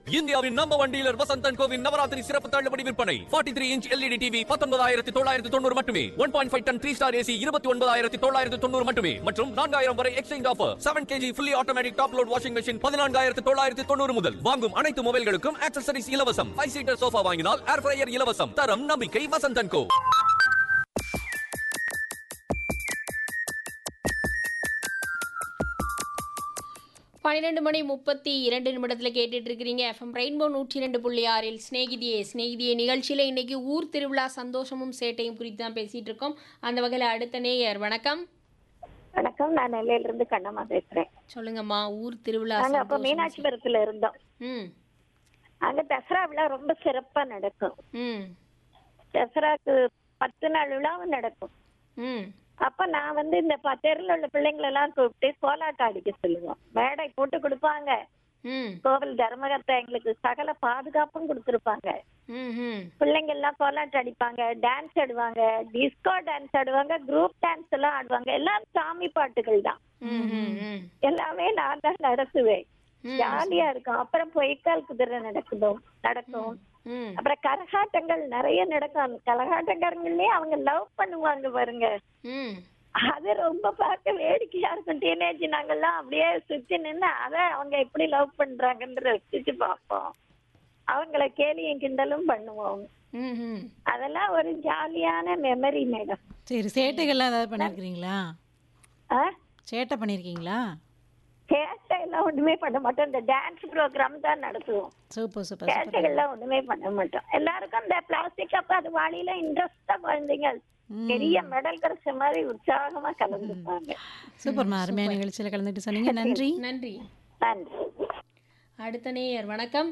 இந்தியாவின் number one dealer Vasanthan கோவின் நவராத்திரி சிறப்பு தள்ளுபடி விற்பனை 43 த்ரீ இன்ச் எல்இடி டிவி பத்தொன்பதாயிரத்தி தொள்ளாயிரத்தி தொண்ணூறு மட்டுமே one point five ton three star AC இருபத்தி ஒன்பதாயிரத்தி தொள்ளாயிரத்தி தொண்ணூறு மட்டுமே மற்றும் நான்காயிரம் வரை exchange offer seven KG fully automatic top load washing machine பதினான்காயிரத்தி தொள்ளாயிரத்தி தொண்ணூறு முதல் வாங்கும் அனைத்து மொபைல்களுக்கும் ஆக்சசரிஸ் இலவசம் ஃபைவ் சீட்டர் சோஃபா வாங்கினால் ஏர் ஃப்ரையர் இலவசம் தரம் நம்பிக்கை வசந்தன் கோ பன்னிரெண்டு மணி முப்பத்தி இரண்டு நிமிடத்தில் கேட்டுட்டு இருக்கிறீங்க எஃப்எம் ரெயின்போ நூற்றி ரெண்டு புள்ளி ஆறில் ஸ்நேகிதியே ஸ்நேகிதியே நிகழ்ச்சியில் இன்னைக்கு ஊர் திருவிழா சந்தோஷமும் சேட்டையும் குறித்து தான் பேசிட்டு இருக்கோம் அந்த வகையில் அடுத்த நேயர் வணக்கம் வணக்கம் நான் நெல்லையில இருந்து கண்ணம்மா பேசுறேன் சொல்லுங்கம்மா ஊர் திருவிழா நாங்க அப்ப சந்தோஷமும் மீனாட்சிபுரத்துல இருந்தோம் ம் அங்க தசரா விழா ரொம்ப சிறப்பா நடக்கும் ம் தசராக்கு பத்து நாள் விழாவும் நடக்கும் ம் அப்ப நான் வந்து இந்த ப- தெருல உள்ள பிள்ளைங்களை எல்லாம் கூப்பிட்டு கோலாட்டம் அடிக்க சொல்லுவோம் மேடை போட்டு கொடுப்பாங்க ம் கோவில் தர்மகர்த்தா எங்களுக்கு சகல பாதுகாப்பும் கொடுத்துருப்பாங்க ம் ம் பிள்ளைங்க எல்லாம் கோலாட்டம் அடிப்பாங்க டான்ஸ் ஆடுவாங்க டிஸ்கோ டான்ஸ் ஆடுவாங்க குரூப் டான்ஸ் எல்லாம் ஆடுவாங்க எல்லாம் சாமி பாட்டுகள் தான் ம் ம் ம் எல்லாமே நான் தான் நடத்துவேன் ம். ஜாலியா இருக்கும் அப்புறம் பொய்க்கால் குதிரை நடக்குதோ நடக்கும் ம் அப்புறம் கரகாட்டங்கள் நிறைய நடக்கும் அந்த கரகாட்டக்காரங்களே அவங்க லவ் பண்ணுவாங்க பாருங்க ம் அது ரொம்ப பார்க்க வேடிக்கையா இருக்கும் டீனேஜ் நாங்கெல்லாம் அப்படியே சுத்தி நின்று அதை அவங்க எப்படி லவ் பண்றாங்கன்ற ரசிச்சு பார்ப்போம் அவங்கள கேலியும் கிண்டலும் பண்ணுவோம் ம் ம் அதெல்லாம் ஒரு ஜாலியான மெமரி மேடம் சரி சேட்டைகள்லாம் ஏதாவது பண்ணியிருக்கிறீங்களா ஆ சேட்டை பண்ணியிருக்கீங்களா சேட்டை எல்லாம் ஒண்ணுமே பண்ண மாட்டோம் இந்த டான்ஸ் ப்ரோக்ராம் தான் நடத்துவோம் சூப்பர் சூப்பர் சூப்பர் சேட்டைகள்லாம் ஒண்ணுமே பண்ண மாட்டோம் எல்லாருக்கும் இந்த பிளாஸ்டிக் கப் அது வாளியில இன்ட்ரெஸ்டா குழந்தைங்க பெரிய மெடல் கிடைச்ச மாதிரி உற்சாகமா கலந்துப்பாங்க சூப்பர்மா அருமையான நிகழ்ச்சியில் கலந்துட்டு சொன்னீங்க நன்றி நன்றி நன்றி அடுத்த நேயர் வணக்கம்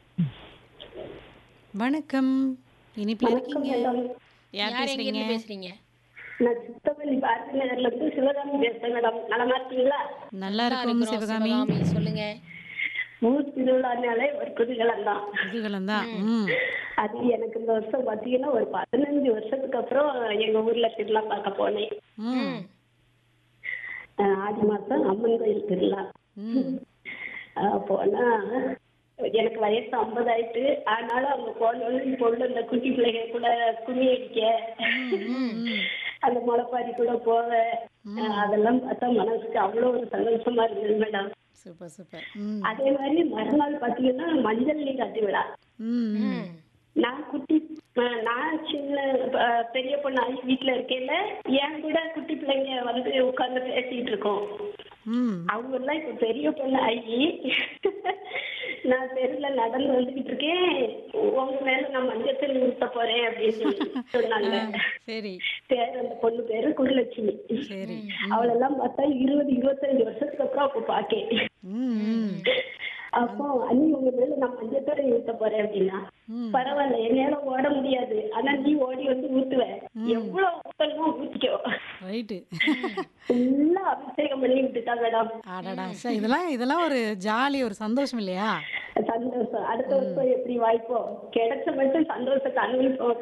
வணக்கம் இனிப்பில் இருக்கீங்க யார் யார் பேசுறீங்க எங்கிருந்து பேசுறீங்க நான் சித்தப்பள்ளி பாரதி நகர்ல இருந்து சிவகாமி பேசுறேன் மேடம் நலமா இருக்கீங்களா நல்லா இருக்கும் இருக்கிறோம், சிவகாமி சிவகாமி சொல்லுங்க ஊர் திருவிழானாலே ஒரு குதூகலம் தான் குதூகலம் தான் ம் அது எனக்கு இந்த வருஷம் பாத்தீங்கன்னா ஒரு பதினஞ்சு வருஷத்துக்கு அப்புறம் எங்க ஊர்ல திருவிழா பார்க்க போனேன் ம் அஹ் ஆடி மாசம் அம்மன் கோயில் திருவிழா ம் அஹ் போனா எனக்கு வயசு ஐம்பது ஆயிட்டு ஆனாலும் அவங்க போனோன்னு இப்போ உள்ள இந்த குட்டி பிள்ளைங்க கூட கும்மி அடிக்க அந்த முளைப்பாரி கூட போவ அஹ் அதெல்லாம் பார்த்தா மனசுக்கு அவ்வளோ ஒரு சந்தோஷமா இருந்தது மேடம் சூப்பர் சூப்பர் ம் அதே மாதிரி மறுநாள் பாத்தீங்கன்னா மஞ்சள் நீராட்டு விழா ம் ம் ம் நான் குட்டி அஹ் நான் சின்ன அஹ் பெரிய பொண்ணு ஆகி வீட்டுல இருக்கையில என் கூட குட்டி பிள்ளைங்க வந்து உட்கார்ந்து பேசிட்டு இருக்கோம் ம் அவங்க எல்லாம் இப்ப பெரிய பொண்ணு ஆகி நான் தெருல நடந்து வந்துகிட்டு இருக்கேன் உங்க மேல நான் மஞ்சள் ஊத்த போறேன் அப்படின்னு சொல்லி சொன்னாங்க சரி பேர் அந்த பொண்ணு பேரு குருலட்சுமி சரி அவளெல்லாம் பார்த்தா இருபது இருபத்தஞ்சு வருஷத்துக்கு அப்புறம் அப்ப பாக்கேன் ம் ம் அப்போ அண்ணி உங்க மேல நான் மஞ்சத்தோட ஊத்த போறேன் அப்படின்னா பரவாயில்ல என்னால ஓட முடியாது ஆனா நீ ஓடி வந்து ஊத்துவ எவ்வளவு ஊத்தணுமோ ஊத்திக்கோ ரைட்டு ஃபுல்லா அபிஷேகம் பண்ணி விட்டுட்டா மேடம் அடடா சார் இதெல்லாம் இதெல்லாம் ஒரு ஜாலி ஒரு சந்தோஷம் இல்லையா சந்தோஷம் அடுத்த வருஷம் எப்படி வாய்ப்போ கிடைச்ச மட்டும் சந்தோஷத்தை அனுபவிப்போம்